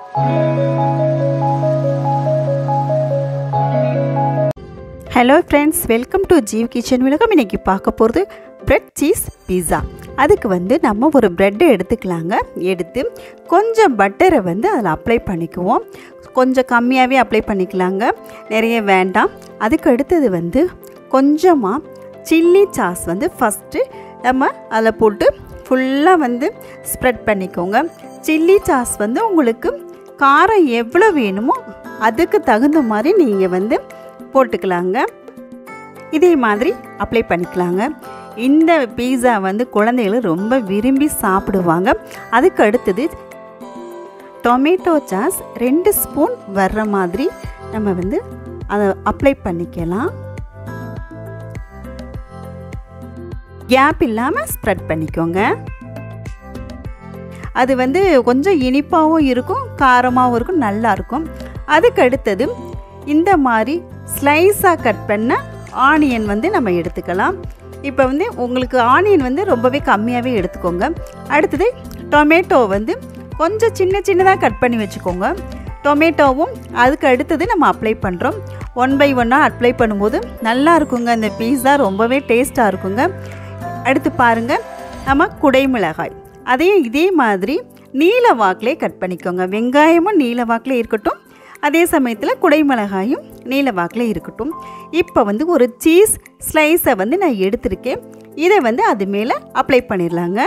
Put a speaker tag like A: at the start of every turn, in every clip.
A: hello friends welcome to Jeev kitchen விலகம் இன்றைக்கி பார்க்க போகிறது பிரெட் சீஸ் பீஸா அதுக்கு வந்து நம்ம ஒரு ப்ரெட்டை எடுத்துக்கலாங்க எடுத்து கொஞ்சம் பட்டரை வந்து அதில் அப்ளை பண்ணிக்குவோம் கொஞ்சம் கம்மியாகவே அப்ளை பண்ணிக்கலாங்க நிறைய வேண்டாம் அதுக்கு அடுத்தது வந்து கொஞ்சமாக சில்லி சாஸ் வந்து ஃபஸ்ட்டு நம்ம அதில் போட்டு ஃபுல்லாக வந்து ஸ்ப்ரெட் பண்ணிக்கோங்க சில்லி சாஸ் வந்து உங்களுக்கு காரம் எவ்வளோ வேணுமோ அதுக்கு தகுந்த மாதிரி நீங்கள் வந்து போட்டுக்கலாங்க இதே மாதிரி அப்ளை பண்ணிக்கலாங்க இந்த பீஸா வந்து குழந்தைகள் ரொம்ப விரும்பி சாப்பிடுவாங்க அதுக்கு அடுத்தது டொமேட்டோ சாஸ் ரெண்டு ஸ்பூன் வர்ற மாதிரி நம்ம வந்து அதை அப்ளை பண்ணிக்கலாம் கேப் இல்லாமல் ஸ்ப்ரெட் பண்ணிக்கோங்க அது வந்து கொஞ்சம் இனிப்பாகவும் இருக்கும் காரமாகவும் இருக்கும் நல்லாயிருக்கும் அதுக்கு அடுத்தது இந்த மாதிரி ஸ்லைஸாக கட் பண்ண ஆனியன் வந்து நம்ம எடுத்துக்கலாம் இப்போ வந்து உங்களுக்கு ஆனியன் வந்து ரொம்பவே கம்மியாகவே எடுத்துக்கோங்க அடுத்தது டொமேட்டோ வந்து கொஞ்சம் சின்ன சின்னதாக கட் பண்ணி வச்சுக்கோங்க டொமேட்டோவும் அதுக்கு அடுத்தது நம்ம அப்ளை பண்ணுறோம் ஒன் பை ஒன்னாக அப்ளை பண்ணும்போது நல்லா இருக்குங்க இந்த பீஸா ரொம்பவே டேஸ்ட்டாக இருக்குங்க அடுத்து பாருங்கள் நம்ம குடைமிளகாய் அதையும் இதே மாதிரி நீல வாக்கிலே கட் பண்ணிக்கோங்க வெங்காயமும் நீல வாக்கிலே இருக்கட்டும் அதே சமயத்தில் குடைமிளகாயும் நீல வாக்கில் இருக்கட்டும் இப்போ வந்து ஒரு சீஸ் ஸ்லைஸை வந்து நான் எடுத்திருக்கேன் இதை வந்து அது மேலே அப்ளை பண்ணிடலாங்க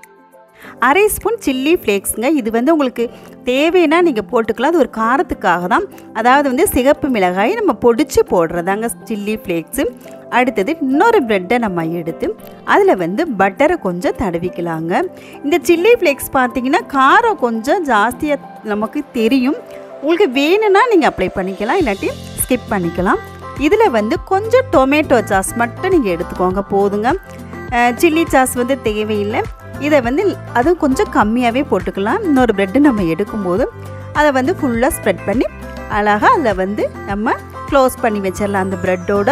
A: அரை ஸ்பூன் சில்லி ஃப்ளேக்ஸுங்க இது வந்து உங்களுக்கு தேவைன்னா நீங்கள் போட்டுக்கலாம் அது ஒரு காரத்துக்காக தான் அதாவது வந்து சிகப்பு மிளகாய் நம்ம பொடிச்சு போடுறதாங்க சில்லி ஃப்ளேக்ஸு அடுத்தது இன்னொரு ப்ரெட்டை நம்ம எடுத்து அதில் வந்து பட்டரை கொஞ்சம் தடவிக்கலாங்க இந்த சில்லி ஃப்ளேக்ஸ் பார்த்தீங்கன்னா காரம் கொஞ்சம் ஜாஸ்தியாக நமக்கு தெரியும் உங்களுக்கு வேணும்னா நீங்கள் அப்ளை பண்ணிக்கலாம் இல்லாட்டி ஸ்கிப் பண்ணிக்கலாம் இதில் வந்து கொஞ்சம் டொமேட்டோ சாஸ் மட்டும் நீங்கள் எடுத்துக்கோங்க போதுங்க சில்லி சாஸ் வந்து தேவையில்லை இதை வந்து அதுவும் கொஞ்சம் கம்மியாகவே போட்டுக்கலாம் இன்னொரு ப்ரெட்டு நம்ம எடுக்கும்போது அதை வந்து ஃபுல்லாக ஸ்ப்ரெட் பண்ணி அழகாக அதில் வந்து நம்ம க்ளோஸ் பண்ணி வச்சிடலாம் அந்த ப்ரெட்டோட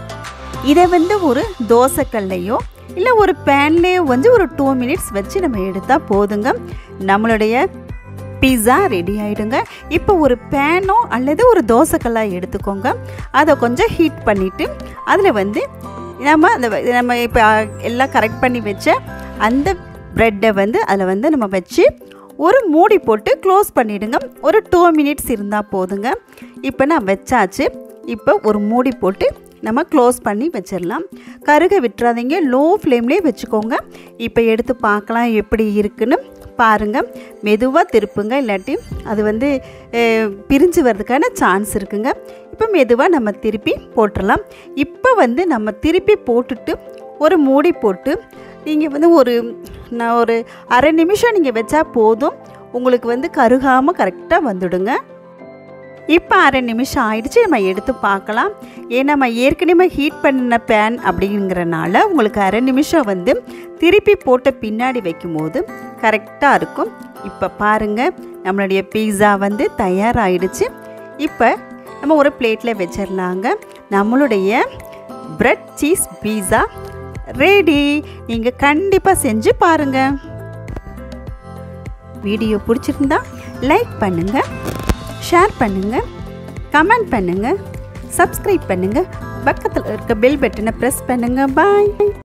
A: இதை வந்து ஒரு தோசைக்கல்லையோ இல்லை ஒரு பேன்லேயோ வந்து ஒரு டூ மினிட்ஸ் வச்சு நம்ம எடுத்தால் போதுங்க நம்மளுடைய பீஸா ரெடி ஆகிடுங்க இப்போ ஒரு பேனோ அல்லது ஒரு தோசைக்கல்லாக எடுத்துக்கோங்க அதை கொஞ்சம் ஹீட் பண்ணிவிட்டு அதில் வந்து நம்ம அந்த நம்ம இப்போ எல்லாம் கரெக்ட் பண்ணி வச்ச அந்த ப்ரெட்டை வந்து அதில் வந்து நம்ம வச்சு ஒரு மூடி போட்டு க்ளோஸ் பண்ணிவிடுங்க ஒரு டூ மினிட்ஸ் இருந்தால் போதுங்க இப்போ நான் வச்சாச்சு இப்போ ஒரு மூடி போட்டு நம்ம க்ளோஸ் பண்ணி வச்சிடலாம் கருக விட்டுறாதீங்க லோ ஃப்ளேம்லேயே வச்சுக்கோங்க இப்போ எடுத்து பார்க்கலாம் எப்படி இருக்குன்னு பாருங்கள் மெதுவாக திருப்புங்க இல்லாட்டி அது வந்து பிரிஞ்சு வர்றதுக்கான சான்ஸ் இருக்குங்க இப்போ மெதுவாக நம்ம திருப்பி போட்டுடலாம் இப்போ வந்து நம்ம திருப்பி போட்டுட்டு ஒரு மூடி போட்டு நீங்கள் வந்து ஒரு நான் ஒரு அரை நிமிஷம் நீங்கள் வச்சா போதும் உங்களுக்கு வந்து கருகாமல் கரெக்டாக வந்துடுங்க இப்போ அரை நிமிஷம் ஆயிடுச்சு நம்ம எடுத்து பார்க்கலாம் ஏன்னா நம்ம ஏற்கனவே ஹீட் பண்ண பேன் அப்படிங்கிறனால உங்களுக்கு அரை நிமிஷம் வந்து திருப்பி போட்ட பின்னாடி வைக்கும்போது கரெக்டாக இருக்கும் இப்போ பாருங்கள் நம்மளுடைய பீஸா வந்து தயாராகிடுச்சு இப்போ நம்ம ஒரு பிளேட்டில் வச்சிடலாங்க நம்மளுடைய ப்ரெட் சீஸ் பீஸா ரெடி நீங்கள் கண்டிப்பாக செஞ்சு பாருங்கள் வீடியோ பிடிச்சிருந்தா லைக் பண்ணுங்கள் ஷேர் பண்ணுங்கள் கமெண்ட் பண்ணுங்கள் சப்ஸ்கிரைப் பண்ணுங்கள் பக்கத்தில் இருக்க பெல் பட்டனை ப்ரெஸ் பண்ணுங்கள் பாய்